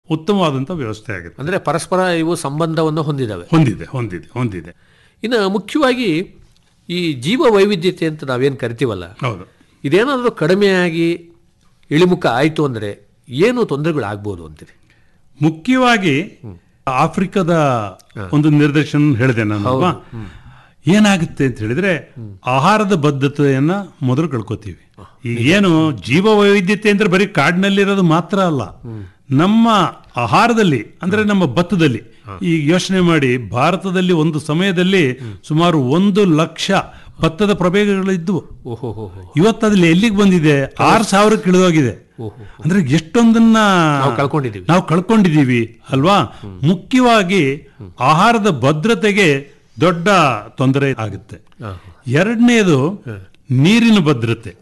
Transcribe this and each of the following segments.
ಉತ್ತಮವಾದಂಥ ವ್ಯವಸ್ಥೆ ಆಗುತ್ತೆ ಅಂದ್ರೆ ಪರಸ್ಪರ ಇವು ಸಂಬಂಧವನ್ನು ಹೊಂದಿದಾವೆ ಹೊಂದಿದೆ ಹೊಂದಿದೆ ಹೊಂದಿದೆ ಇನ್ನು ಮುಖ್ಯವಾಗಿ ಈ ಜೀವ ವೈವಿಧ್ಯತೆ ಅಂತ ನಾವೇನು ಕರಿತೀವಲ್ಲ ಹೌದು ಇದೇನಾದರೂ ಕಡಿಮೆಯಾಗಿ ಇಳಿಮುಖ ಆಯಿತು ಅಂದರೆ ಏನು ತೊಂದರೆಗಳಾಗ್ಬೋದು ಅಂತೀರಿ ಮುಖ್ಯವಾಗಿ ಆಫ್ರಿಕಾದ ಒಂದು ನಿರ್ದೇಶನ ಹೇಳಿದೆ ನಾನು ಅಲ್ವಾ? ಏನಾಗುತ್ತೆ ಅಂತ ಹೇಳಿದ್ರೆ ಆಹಾರದ ಬದ್ಧತೆಯನ್ನ ಮೊದಲು ಕಳ್ಕೊತೀವಿ ಈಗ ಏನು ಜೀವ ವೈವಿಧ್ಯತೆ ಅಂದ್ರೆ ಬರೀ ಕಾಡಿನಲ್ಲಿರೋದು ಮಾತ್ರ ಅಲ್ಲ ನಮ್ಮ ಆಹಾರದಲ್ಲಿ ಅಂದ್ರೆ ನಮ್ಮ ಭತ್ತದಲ್ಲಿ ಈಗ ಯೋಚನೆ ಮಾಡಿ ಭಾರತದಲ್ಲಿ ಒಂದು ಸಮಯದಲ್ಲಿ ಸುಮಾರು ಒಂದು ಲಕ್ಷ ಭತ್ತದ ಪ್ರಭೇದಗಳಿದ್ವು ಓಹೋ ಹೋ ಹೋ ಇವತ್ತು ಅದ್ರಲ್ಲಿ ಎಲ್ಲಿಗೆ ಬಂದಿದೆ ಆರು ಸಾವಿರಕ್ಕೆ ಇಳಿದೋಗಿದೆ ಅಂದ್ರೆ ಎಷ್ಟೊಂದನ್ನ ನಾವು ಕಳ್ಕೊಂಡಿದ್ದೀವಿ ನಾವು ಕಳ್ಕೊಂಡಿದ್ದೀವಿ ಅಲ್ವಾ ಮುಖ್ಯವಾಗಿ ಆಹಾರದ ಭದ್ರತೆಗೆ ದೊಡ್ಡ ತೊಂದರೆ ಆಗುತ್ತೆ ಹಾ. ಎರಡನೇದು ನೀರಿನ ಭದ್ರತೆ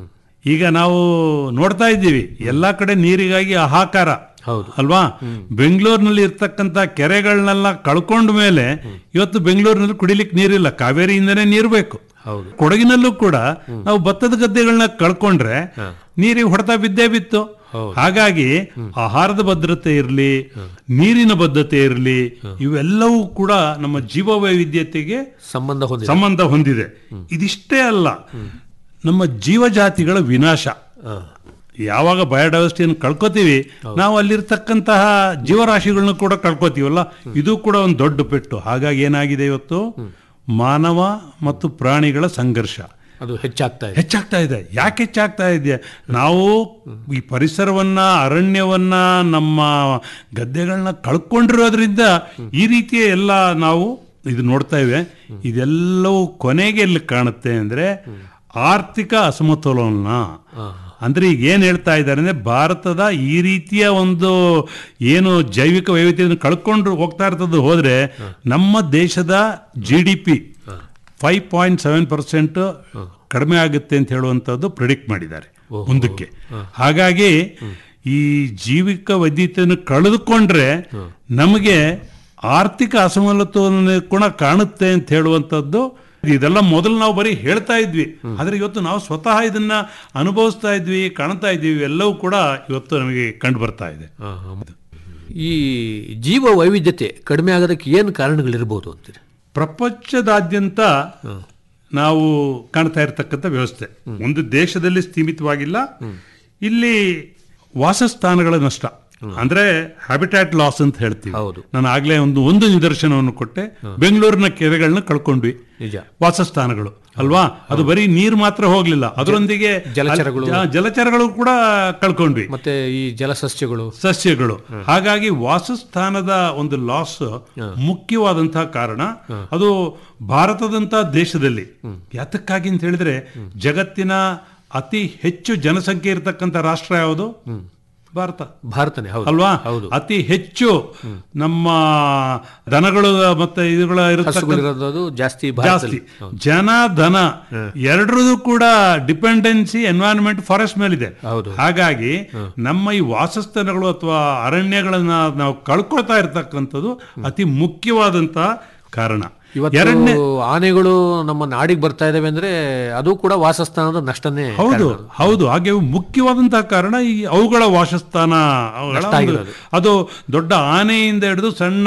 ಈಗ ನಾವು ನೋಡ್ತಾ ಇದ್ದೀವಿ ಎಲ್ಲಾ ಕಡೆ ನೀರಿಗಾಗಿ ಹಾಹಾಕಾರ ಹೌದು. ಅಲ್ವಾ ಬೆಂಗಳೂರಿನಲ್ಲಿ ಇರ್ತಕ್ಕಂಥ ಕೆರೆಗಳನ್ನೆಲ್ಲ ಕಳ್ಕೊಂಡ ಮೇಲೆ ಇವತ್ತು ಬೆಂಗಳೂರಿನಲ್ಲಿ ಕುಡಿಲಿಕ್ಕೆ ನೀರಿಲ್ಲ ಕಾವೇರಿಯಿಂದನೇ ನೀರು ಬೇಕು ಹೌದು ಕೊಡಗಿನಲ್ಲೂ ಕೂಡ ನಾವು ಭತ್ತದ ಗದ್ದೆಗಳನ್ನ ಕಳ್ಕೊಂಡ್ರೆ ನೀರಿಗೆ ಹೊಡೆತ ಬಿದ್ದೇ ಬಿತ್ತು ಹಾಗಾಗಿ ಆಹಾರದ ಭದ್ರತೆ ಇರಲಿ ನೀರಿನ ಭದ್ರತೆ ಇರಲಿ ಇವೆಲ್ಲವೂ ಕೂಡ ನಮ್ಮ ಜೀವ ವೈವಿಧ್ಯತೆಗೆ ಸಂಬಂಧ ಹೊಂದಿದೆ ಸಂಬಂಧ ಹೊಂದಿದೆ ಇದಿಷ್ಟೇ ಅಲ್ಲ ನಮ್ಮ ಜೀವಜಾತಿಗಳ ವಿನಾಶ ಹಾ. ಯಾವಾಗ ಬಯೋಡೈವರ್ಸಿಟಿಯನ್ನು ಕಳ್ಕೊತೀವಿ ನಾವು ಅಲ್ಲಿರ್ತಕ್ಕಂತಹ ಜೀವರಾಶಿಗಳನ್ನ ಕೂಡ ಕಳ್ಕೊತೀವಲ್ಲ ಇದು ಕೂಡ ಒಂದು ದೊಡ್ಡ ಪೆಟ್ಟು ಹಾಗಾಗಿ ಏನಾಗಿದೆ ಇವತ್ತು ಮಾನವ ಮತ್ತು ಪ್ರಾಣಿಗಳ ಸಂಘರ್ಷ ಅದು ಹೆಚ್ಚಾಗ್ತಾ ಇದೆ ಹೆಚ್ಚಾಗ್ತಾ ಇದೆ ಯಾಕೆ ಹೆಚ್ಚಾಗ್ತಾ ಇದೆ ನಾವು ಈ ಪರಿಸರವನ್ನ ಅರಣ್ಯವನ್ನ ನಮ್ಮ ಗದ್ದೆಗಳನ್ನ ಕಳ್ಕೊಂಡಿರೋದ್ರಿಂದ ಈ ರೀತಿಯ ಎಲ್ಲ ನಾವು ಇದು ನೋಡ್ತಾ ಇವೆ ಇದೆಲ್ಲವೂ ಕೊನೆಗೆ ಎಲ್ಲಿ ಕಾಣುತ್ತೆ ಅಂದ್ರೆ ಆರ್ಥಿಕ ಅಸಮತೋಲನ ಅಂದ್ರೆ ಈಗ ಏನ್ ಹೇಳ್ತಾ ಇದ್ದಾರೆ ಅಂದ್ರೆ ಭಾರತದ ಈ ರೀತಿಯ ಒಂದು ಏನು ಜೈವಿಕ ವೈವಿಧ್ಯತೆಯನ್ನು ಕಳ್ಕೊಂಡು ಹೋಗ್ತಾ ಇರ್ತದ್ದು ಹೋದ್ರೆ ನಮ್ಮ ದೇಶದ G D P five point seven percent ಕಡಿಮೆ ಆಗುತ್ತೆ ಅಂತ ಹೇಳುವಂಥದ್ದು ಪ್ರಿಡಿಕ್ಟ್ ಮಾಡಿದ್ದಾರೆ ಮುಂದಕ್ಕೆ ಹಾಗಾಗಿ ಈ ಜೀವಿಕ ವೈದ್ಯತೆಯನ್ನು ಕಳೆದುಕೊಂಡ್ರೆ ನಮಗೆ ಆರ್ಥಿಕ ಅಸಮತೋಲನ ಕೂಡ ಕಾಣುತ್ತೆ ಅಂತ ಹೇಳುವಂಥದ್ದು ಇದೆಲ್ಲ ಮೊದಲು ನಾವು ಬರೀ ಹೇಳ್ತಾ ಇದ್ವಿ ಆದ್ರೆ ಇವತ್ತು ನಾವು ಸ್ವತಃ ಇದನ್ನ ಅನುಭವಿಸ್ತಾ ಇದ್ವಿ ಕಾಣ್ತಾ ಇದ್ವಿ ಎಲ್ಲವೂ ಕೂಡ ಇವತ್ತು ನಮಗೆ ಕಂಡು ಬರ್ತಾ ಇದೆ ಹಾ, ಹಾ. ಈ ಜೀವ ವೈವಿಧ್ಯತೆ ಕಡಿಮೆ ಆಗೋದಕ್ಕೆ ಏನು ಕಾರಣಗಳಿರ್ಬೋದು ಅಂತೀರಿ ಪ್ರಪಂಚದಾದ್ಯಂತ ನಾವು ಕಾಣ್ತಾ ಇರತಕ್ಕಂಥ ವ್ಯವಸ್ಥೆ ಒಂದು ದೇಶದಲ್ಲಿ ಸೀಮಿತವಾಗಿಲ್ಲ ಇಲ್ಲಿ ವಾಸಸ್ಥಾನಗಳ ನಷ್ಟ ಅಂದ್ರೆ ಹ್ಯಾಬಿಟ್ಯಾಟ್ ಲಾಸ್ ಅಂತ ಹೇಳ್ತೀವಿ ಹೌದು. ನಾನು ಆಗ್ಲೇ ಒಂದು ಒಂದು ನಿದರ್ಶನವನ್ನು ಕೊಟ್ಟೆ ಬೆಂಗಳೂರಿನ ಕೆರೆಗಳನ್ನ ಕಳ್ಕೊಂಡ್ವಿ ನಿಜ ವಾಸಸ್ಥಾನಗಳು ಅಲ್ವಾ ಅದು ಬರೀ ನೀರು ಮಾತ್ರ ಹೋಗ್ಲಿಲ್ಲ ಅದರೊಂದಿಗೆ ಜಲಚರಗಳು. ಜ- ಜಲಚರಗಳು ಕೂಡ ಕಳ್ಕೊಂಡ್ವಿ ಮತ್ತೆ ಈ ಜಲಸಸ್ಯಗಳು ಸಸ್ಯಗಳು ಹಾಗಾಗಿ ವಾಸಸ್ಥಾನದ ಒಂದು ಲಾಸ್ ಮುಖ್ಯವಾದಂತಹ ಕಾರಣ ಅದು ಭಾರತದಂತಹ ದೇಶದಲ್ಲಿ ಯಾತಕ್ಕಾಗಿ ಅಂತ ಹೇಳಿದ್ರೆ ಜಗತ್ತಿನ ಅತಿ ಹೆಚ್ಚು ಜನಸಂಖ್ಯೆ ಇರತಕ್ಕಂಥ ರಾಷ್ಟ್ರ ಯಾವುದು ಭಾರತ ಭಾರತನೇ ಹೌದು ಅಲ್ವಾ ಹೌದು ಅತಿ ಹೆಚ್ಚು ನಮ್ಮ ದನಗಳು ಮತ್ತೆ ಇವುಗಳ ಇರತಕ್ಕಂಥ ಹಸುಗಳಿರೋದು ಜಾಸ್ತಿ ಜಾಸ್ತಿ ಭಾರತದಲ್ಲಿ ಜನ ಧನ ಎರಡರದು ಕೂಡ ಡಿಪೆಂಡೆನ್ಸಿ ಎನ್ವೈರನ್ಮೆಂಟ್ ಫಾರೆಸ್ಟ್ ಮೇಲಿದೆ ಹೌದು. ಹಾಗಾಗಿ ನಮ್ಮ ಈ ವಾಸಸ್ಥಾನಗಳು ಅಥವಾ ಅರಣ್ಯಗಳನ್ನ ನಾವು ಕಳ್ಕೊಳ್ತಾ ಇರ್ತಕ್ಕಂಥದ್ದು ಅತಿ ಮುಖ್ಯವಾದಂತಹ ಕಾರಣ ಇವತ್ತು ಎರಡನೇ ಆನೆಗಳು ನಮ್ಮ ನಾಡಿಗೆ ಬರ್ತಾ ಇದಾವೆ ಅಂದ್ರೆ ಅದು ಕೂಡ ವಾಸಸ್ಥಾನದ ನಷ್ಟನೇ ಹೌದು ಹೌದು ಹಾಗೆ ಮುಖ್ಯವಾದಂತಹ ಕಾರಣ ಈ ಅವುಗಳ ವಾಸಸ್ಥಾನ ಅವುಗಳ ನಷ್ಟ ಒಂದು- ಆಗಿರೋದು. ಅದು ದೊಡ್ಡ ಆನೆಯಿಂದ ಹಿಡಿದು ಸಣ್ಣ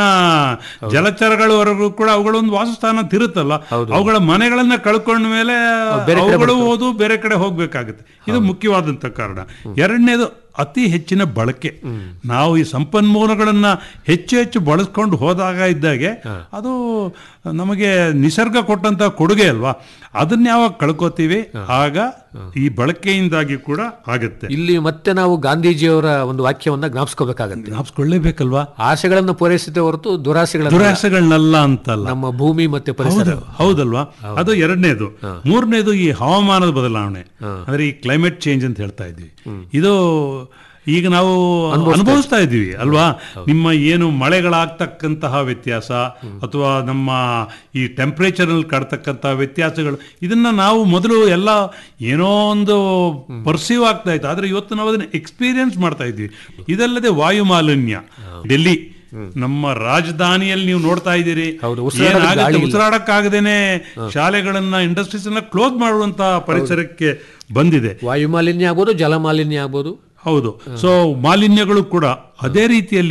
ಜಲಚರಗಳವರೆಗೂ ಕೂಡ ಅವುಗಳ ಒಂದು ವಾಸಸ್ಥಾನ ತಿರುತ್ತಲ್ಲ ಅವುಗಳ ಮನೆಗಳನ್ನ ಕಳ್ಕೊಂಡ ಮೇಲೆ ಬೇರೆ ಕಡೆ ಅವುಗಳು ಹೋದು ಬೇರೆ ಕಡೆ ಹೋಗ್ಬೇಕಾಗುತ್ತೆ ಇದು ಮುಖ್ಯವಾದಂತ ಕಾರಣ ಎರಡನೇದು ಅತಿ ಹೆಚ್ಚಿನ ಬಳಕೆ ನಾವು ಈ ಸಂಪನ್ಮೂಲಗಳನ್ನ ಹೆಚ್ಚು ಹೆಚ್ಚು ಬಳಸ್ಕೊಂಡು ಹೋದಾಗ ಇದ್ದಾಗೆ ಅದು ನಮಗೆ ನಿಸರ್ಗ ಕೊಟ್ಟಂತ ಕೊಡುಗೆ ಅಲ್ವಾ ಅದನ್ನ ಯಾವಾಗ ಕಳ್ಕೊತೀವಿ ಆಗ ಈ ಬಳಕೆಯಿಂದಾಗಿ ಕೂಡ ಆಗುತ್ತೆ ಇಲ್ಲಿ ಮತ್ತೆ ನಾವು ಗಾಂಧೀಜಿಯವರ ಒಂದು ವಾಕ್ಯವನ್ನ ಜ್ಞಾಪಿಸ್ಕೋಬೇಕಾಗತ್ತೆ ಜ್ಞಾಪಿಸ್ಕೊಳ್ಳೇಬೇಕಲ್ವಾ ಆಸೆಗಳನ್ನು ಪೂರೈಸಿದ ಹೊರತು ದುರಾಸೆಗಳನ್ನು ದುರಾಸೆಗಳನ್ನೆಲ್ಲ ಅಂತಲ್ಲ ನಮ್ಮ ಭೂಮಿ ಮತ್ತೆ ಪರಿಸರ ಹೌದು ಹೌದಲ್ವಾ ಅದು ಎರಡನೇದು ಮೂರನೇದು ಈ ಹವಾಮಾನದ ಬದಲಾವಣೆ ಅಂದ್ರೆ ಈ ಕ್ಲೈಮೇಟ್ ಚೇಂಜ್ ಅಂತ ಹೇಳ್ತಾ ಇದ್ವಿ ಇದು ಈಗ ನಾವು ಅನುಭವಿಸ್ತಾ ಇದ್ದೀವಿ ಅಲ್ವಾ ನಿಮ್ಮ ಏನು ಮಳೆಗಳಾಗ್ತಕ್ಕಂತಹ ವ್ಯತ್ಯಾಸ ಅಥವಾ ನಮ್ಮ ಈ ಟೆಂಪರೇಚರ್ ನಲ್ಲಿ ಕಾಡ್ತಕ್ಕಂತಹ ವ್ಯತ್ಯಾಸಗಳು ಇದನ್ನ ನಾವು ಮೊದಲು ಎಲ್ಲ ಏನೋ ಒಂದು ಪರ್ಸೀವ್ ಆಗ್ತಾ ಇತ್ತು ಆದ್ರೆ ಇವತ್ತು ನಾವು ಅದನ್ನ ಎಕ್ಸ್ಪೀರಿಯನ್ಸ್ ಮಾಡ್ತಾ ಇದ್ವಿ ಇದಲ್ಲದೆ ವಾಯು ಮಾಲಿನ್ಯ ಡೆಲ್ಲಿ ನಮ್ಮ ರಾಜಧಾನಿಯಲ್ಲಿ ನೀವು ನೋಡ್ತಾ ಇದ್ದೀರಿ ಹೌದು, ಉಸಿರಾಡೋಕೆ ಏನಾಗುತ್ತೆ? ಗಾಳಿ ಇಲ್ಲ. ಉಸಿರಾಡಕ್ಕಾಗದೇನೆ ಶಾಲೆಗಳನ್ನ ಇಂಡಸ್ಟ್ರೀಸ್ ಅನ್ನ ಕ್ಲೋಸ್ ಮಾಡುವಂತ ಪರಿಸರಕ್ಕೆ ಬಂದಿದೆ ವಾಯು ಮಾಲಿನ್ಯ ಆಗ್ಬೋದು ಜಲ ಮಾಲಿನ್ಯ ಆಗ್ಬೋದು ಹೌದು ಸೊ ಮಾಲಿನ್ಯಗಳು ಕೂಡ ಅದೇ ರೀತಿಯಲ್ಲಿ